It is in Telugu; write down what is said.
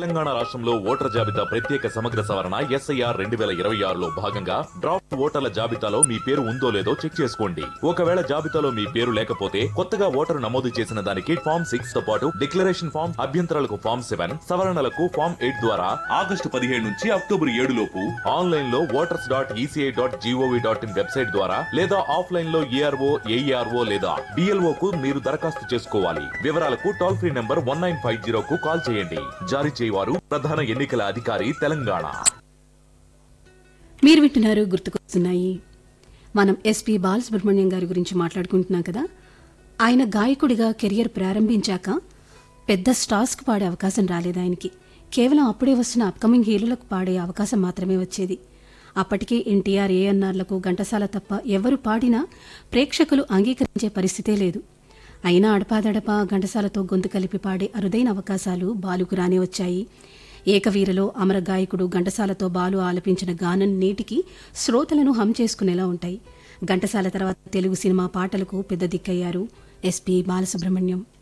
తెలంగాణ రాష్ట్రంలో ఓటర్ జాబితా ప్రత్యేక సమగ్ర సవరణ ఎస్ఐఆర్ రెండు వేల ఇరవై ఆరులో భాగంగా డ్రాఫ్ట్ ఓటర్ల జాబితాలో మీ పేరు ఉందో లేదో చెక్ చేసుకోండి ఒకవేళ జాబితాలో మీ పేరు లేకపోతే కొత్తగా ఓటరు నమోదు చేసిన దానికి ఫామ్ సిక్స్ తో పాటు డిక్లరేషన్ ఫామ్ అభ్యంతరాలకు ఫామ్ సెవెన్ సవరణలకు ఫామ్ ఎయిట్ ద్వారా ఆగస్టు పదిహేడు నుంచి అక్టోబర్ ఏడు లోపు ఆన్లైన్ లో voters dot ECI dot gov dot in website ద్వారా లేదా ఆఫ్లైన్ లో ఏఆర్ఓ ఏఈఆర్ఓ లేదా బిఎల్ఓ కు మీరు దరఖాస్తు చేసుకోవాలి వివరాలకు toll free number one nine five zero కు కాల్ చేయండి జారీ చేయవారు ప్రధాన ఎన్నికల అధికారి తెలంగాణ మీరు వింటున్నారు గుర్తుకొస్తున్నాయి మనం ఎస్పీ బాలసుబ్రహ్మణ్యం గారి గురించి మాట్లాడుకుంటున్నాం కదా ఆయన గాయకుడిగా కెరియర్ ప్రారంభించాక పెద్ద స్టార్స్కు పాడే అవకాశం రాలేదు ఆయనకి కేవలం అప్పుడే వస్తున్న అప్కమింగ్ హీరోలకు పాడే అవకాశం మాత్రమే వచ్చేది అప్పటికే ఎన్టీఆర్ ఏఎన్ఆర్లకు ఘంటసాల తప్ప ఎవరు పాడినా ప్రేక్షకులు అంగీకరించే పరిస్థితే లేదు అయినా అడపాదడపా ఘంటసాలతో గొంతు కలిపి పాడే అరుదైన అవకాశాలు బాలుకు రానే వచ్చాయి ఏకవీరలో అమర గాయకుడు ఘంటసాలతో బాలు ఆలపించిన గానం నేటికి శ్రోతలను హం చేసుకునేలా ఉంటాయి ఘంటసాల తర్వాత తెలుగు సినిమా పాటలకు పెద్ద దిక్కయ్యారు ఎస్పీ బాలసుబ్రహ్మణ్యం